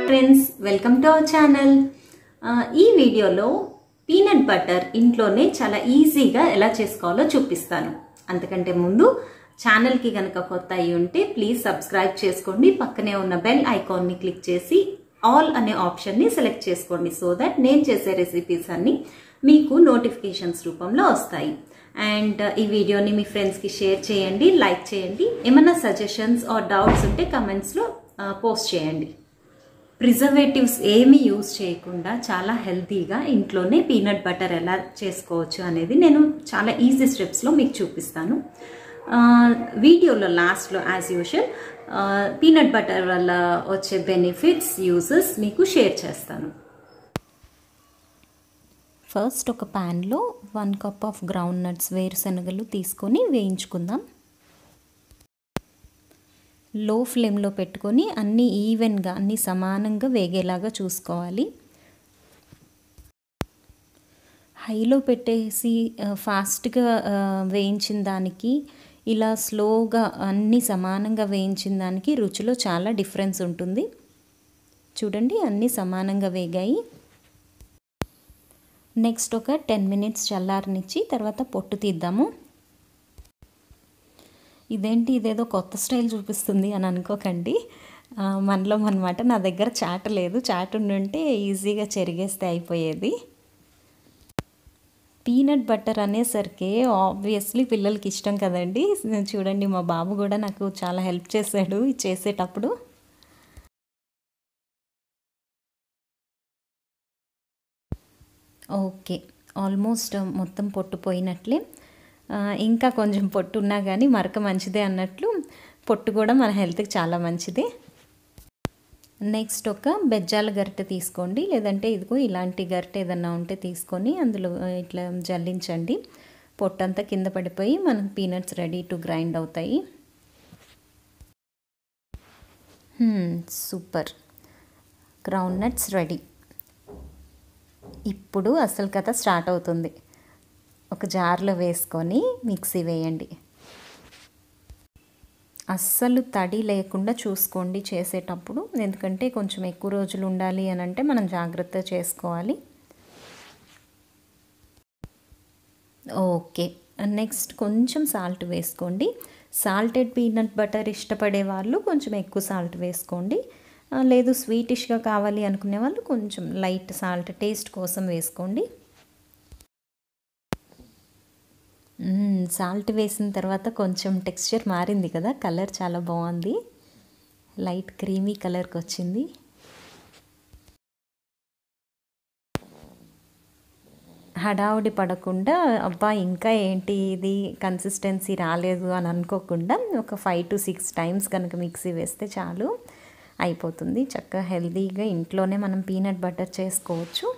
friends welcome to our channel ఈ వీడియోలో peanut butter ఇంట్లోనే చాలా ఈజీగా ఎలా చేసుకోవాలో చూపిస్తాను అంతకంటే ముందు ఛానల్కి కనుక కొత్త అయి ఉంటే ప్లీజ్ సబ్స్క్రైబ్ చేసుకోండి పక్కనే ఉన్న బెల్ ఐకాన్ని క్లిక్ చేసి ఆల్ అనే ఆప్షన్ని సెలెక్ట్ చేసుకోండి సో దట్ నేను చేసే రెసిపీస్ అన్ని మీకు నోటిఫికేషన్స్ రూపంలో వస్తాయి అండ్ ఈ వీడియోని మీ ఫ్రెండ్స్కి షేర్ చేయండి లైక్ చేయండి ఏమైనా సజెషన్స్ ఆర్ డౌట్స్ ఉంటే కమెంట్స్లో పోస్ట్ చేయండి ప్రిజర్వేటివ్స్ ఏమీ యూజ్ చేయకుండా చాలా హెల్తీగా ఇంట్లోనే పీనట్ బటర్ ఎలా చేసుకోవచ్చు అనేది నేను చాలా ఈజీ స్టెప్స్లో మీకు చూపిస్తాను వీడియోలో లాస్ట్లో యాజ్ యూజువల్ పీనట్ బటర్ వల్ల వచ్చే బెనిఫిట్స్ యూజెస్ మీకు షేర్ చేస్తాను ఫస్ట్ ఒక ప్యాన్లో one cup of groundnuts వేరుశనగలు తీసుకొని వేయించుకుందాం లో ఫ్లేమ్లో పెట్టుకొని అన్నీ ఈవెన్గా అన్నీ సమానంగా వేగేలాగా చూసుకోవాలి హైలో పెట్టేసి ఫాస్ట్గా వేయించిన దానికి ఇలా స్లోగా అన్నీ సమానంగా వేయించిన దానికి రుచిలో చాలా డిఫరెన్స్ ఉంటుంది చూడండి అన్నీ సమానంగా వేగాయి నెక్స్ట్ ఒక టెన్ మినిట్స్ చల్లారనిచ్చి తర్వాత పొట్టు తీద్దాము ఇదేంటి ఇదేదో కొత్త స్టైల్ చూపిస్తుంది అని అనుకోకండి మనలో అనమాట నా దగ్గర చాట లేదు చాట ఉండుంటే ఈజీగా చెరిగేస్తే అయిపోయేది పీనట్ బటర్ అనేసరికి ఆబ్వియస్లీ పిల్లలకి ఇష్టం కదండి చూడండి మా బాబు కూడా నాకు చాలా హెల్ప్ చేశాడు చేసేటప్పుడు ఓకే ఆల్మోస్ట్ మొత్తం పొట్టు పోయినట్లే ఇంకా కొంచెం పొట్టు ఉన్నా కానీ మరక మంచిదే అన్నట్లు పొట్టు కూడా మన హెల్త్కి చాలా మంచిది నెక్స్ట్ ఒక బెజ్జాల గరిటె తీసుకోండి లేదంటే ఇదిగో ఇలాంటి గరిటె ఏదన్నా ఉంటే తీసుకొని అందులో ఇట్లా జల్లించండి పొట్టంతా కింద పడిపోయి మనకు పీనట్స్ రెడీ టు గ్రైండ్ అవుతాయి సూపర్ గ్రౌండ్ నట్స్ రెడీ ఇప్పుడు అసలు కథ స్టార్ట్ అవుతుంది ఒక జార్లో వేసుకొని మిక్సీ వేయండి అస్సలు తడి లేకుండా చూసుకోండి చేసేటప్పుడు ఎందుకంటే కొంచెం ఎక్కువ రోజులు ఉండాలి అని అంటే మనం జాగ్రత్త చేసుకోవాలి ఓకే నెక్స్ట్ కొంచెం సాల్ట్ వేసుకోండి సాల్టెడ్ పీనట్ బటర్ ఇష్టపడే వాళ్ళు కొంచెం ఎక్కువ సాల్ట్ వేసుకోండి లేదు స్వీటిష్గా కావాలి అనుకునే వాళ్ళు కొంచెం లైట్ సాల్ట్ టేస్ట్ కోసం వేసుకోండి సాల్ట్ వేసిన తర్వాత కొంచెం టెక్స్చర్ మారింది కదా కలర్ చాలా బాగుంది లైట్ క్రీమీ కలర్కి వచ్చింది హడావుడి పడకుండా అబ్బా ఇంకా ఏంటి ఇది కన్సిస్టెన్సీ రాలేదు అని అనుకోకుండా ఒక ఫైవ్ టు సిక్స్ టైమ్స్ కనుక మిక్సీ వేస్తే చాలు అయిపోతుంది చక్కగా హెల్తీగా ఇంట్లోనే మనం పీనట్ బటర్ చేసుకోవచ్చు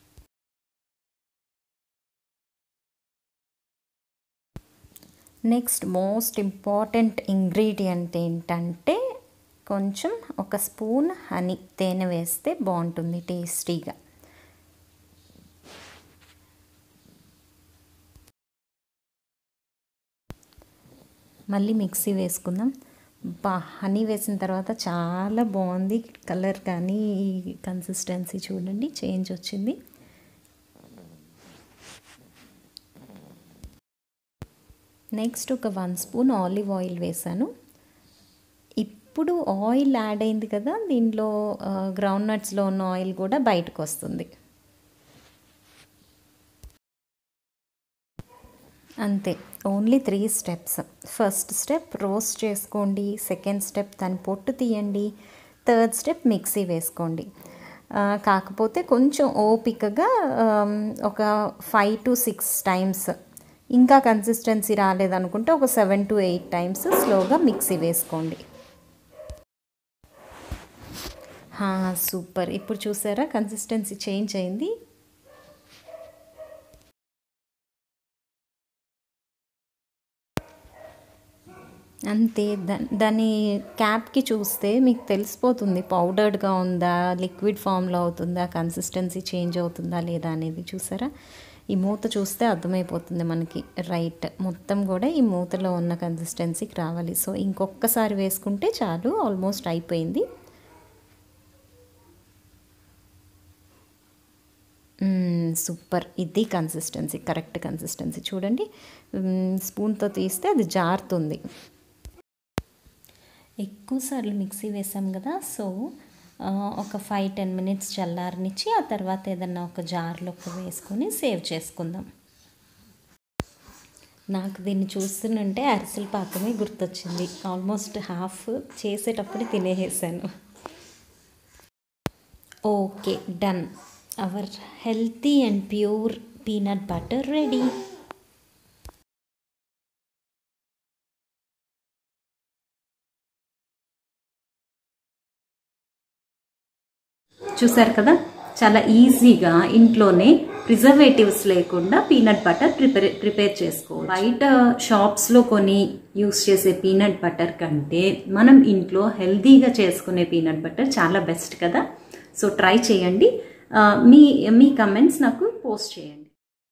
నెక్స్ట్ మోస్ట్ ఇంపార్టెంట్ ఇంగ్రీడియంట్ ఏంటంటే కొంచెం ఒక స్పూన్ హనీ తేనె వేస్తే బాగుంటుంది టేస్టీగా మళ్ళీ మిక్సీ వేసుకుందాం బా హనీ వేసిన తర్వాత చాలా బాగుంది కలర్ కానీ కన్సిస్టెన్సీ చూడండి చేంజ్ వచ్చింది నెక్స్ట్ ఒక వన్ స్పూన్ ఆలివ్ ఆయిల్ వేసాను ఇప్పుడు ఆయిల్ యాడ్ అయింది కదా దీనిలో గ్రౌండ్ నట్స్లో ఉన్న ఆయిల్ కూడా బయటకు వస్తుంది అంతే only three steps first step roast చేసుకోండి సెకండ్ స్టెప్ దాని పొట్టు తీయండి థర్డ్ స్టెప్ మిక్సీ వేసుకోండి కాకపోతే కొంచెం ఓపికగా ఒక ఫైవ్ టు సిక్స్ టైమ్స్ ఇంకా కన్సిస్టెన్సీ రాలేదనుకుంటే ఒక సెవెన్ టు ఎయిట్ టైమ్స్ స్లోగా మిక్సీ వేసుకోండి సూపర్ ఇప్పుడు చూసారా కన్సిస్టెన్సీ చేంజ్ అయింది అంతే దాని క్యాప్కి చూస్తే మీకు తెలిసిపోతుంది పౌడర్డ్గా ఉందా లిక్విడ్ ఫామ్లో అవుతుందా కన్సిస్టెన్సీ చేంజ్ అవుతుందా లేదా అనేది చూసారా ఈ మూత చూస్తే అర్థమైపోతుంది మనకి రైట్ మొత్తం కూడా ఈ మూతలో ఉన్న కన్సిస్టెన్సీకి రావాలి సో ఇంకొకసారి వేసుకుంటే చాలు ఆల్మోస్ట్ అయిపోయింది మ్మ్, సూపర్ ఇది కన్సిస్టెన్సీ కరెక్ట్ కన్సిస్టెన్సీ చూడండి మ్మ్, స్పూన్తో తీస్తే అది జారుతుంది ఎక్కువసార్లు మిక్సీ వేసాం కదా సో ఆ, ఒక ఫైవ్ టెన్ మినిట్స్ చల్లారనిచ్చి ఆ తర్వాత ఏదన్నా ఒక జార్లోకి వేసుకొని సేవ్ చేసుకుందాం నాకు దీన్ని చూస్తుంటే అరిసెల పాకమే గుర్తొచ్చింది ఆల్మోస్ట్ హాఫ్ చేసేటప్పుడు తినేసాను okay done our healthy and pure peanut butter ready చూసారు కదా చాలా ఈజీగా ఇంట్లోనే ప్రిజర్వేటివ్స్ లేకుండా పీనట్ బటర్ ప్రిపేర్ ప్రిపేర్ చేసుకో బయట షాప్స్లో కొని యూస్ చేసే పీనట్ బటర్ కంటే మనం ఇంట్లో హెల్తీగా చేసుకునే పీనట్ బటర్ చాలా బెస్ట్ కదా సో ట్రై చేయండి ఆ, మీ మీ కమెంట్స్ నాకు పోస్ట్ చేయండి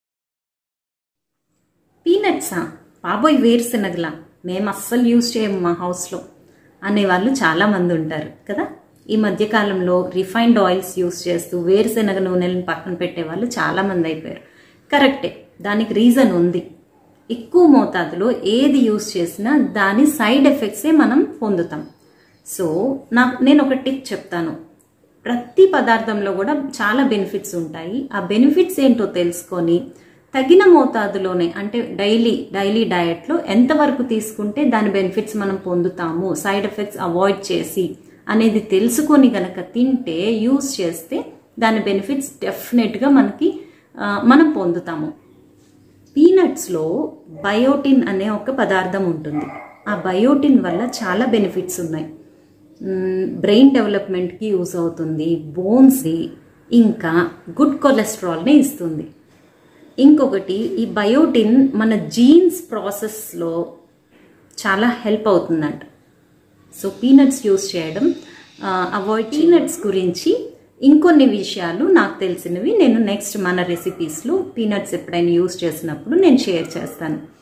పీనట్సా బాబోయ్ వేరుశనగలా మేము అస్సలు యూజ్ చేయము మా హౌస్లో అనేవాళ్ళు చాలామంది ఉంటారు కదా ఈ మధ్యకాలంలో రిఫైన్డ్ ఆయిల్స్ యూస్ చేస్తూ వేరుశనగ నూనెలను పక్కన పెట్టే వాళ్ళు చాలామంది అయిపోయారు కరెక్టే దానికి రీజన్ ఉంది ఎక్కువ మోతాదులో ఏది యూస్ చేసినా దాని సైడ్ ఎఫెక్ట్సే మనం పొందుతాం సో నాకు నేను ఒక టిప్ చెప్తాను ప్రతి పదార్థంలో కూడా చాలా బెనిఫిట్స్ ఉంటాయి ఆ బెనిఫిట్స్ ఏంటో తెలుసుకొని తగిన మోతాదులోనే అంటే డైలీ డైలీ డయట్లో ఎంతవరకు తీసుకుంటే దాని బెనిఫిట్స్ మనం పొందుతాము సైడ్ ఎఫెక్ట్స్ అవాయిడ్ చేసి అనేది తెలుసుకొని గనక తింటే యూస్ చేస్తే దాని బెనిఫిట్స్ డెఫినెట్గా మనకి ఆ, మనం పొందుతాము పీనట్స్లో బయోటిన్ అనే ఒక పదార్థం ఉంటుంది ఆ బయోటిన్ వల్ల చాలా బెనిఫిట్స్ ఉన్నాయి బ్రెయిన్ డెవలప్మెంట్కి యూస్ అవుతుంది బోన్స్ది ఇంకా గుడ్ కొలెస్ట్రాల్ని ఇస్తుంది ఇంకొకటి ఈ బయోటిన్ మన జీన్స్ ప్రాసెస్లో చాలా హెల్ప్ అవుతుందంట సో పీనట్స్ యూస్ చేయడం అవాయిడ్ పీనట్స్ గురించి ఇంకొన్ని విషయాలు నాకు తెలిసినవి నేను నెక్స్ట్ మన రెసిపీస్లో పీనట్స్ ఎప్పుడైనా యూస్ చేసినప్పుడు నేను షేర్ చేస్తాను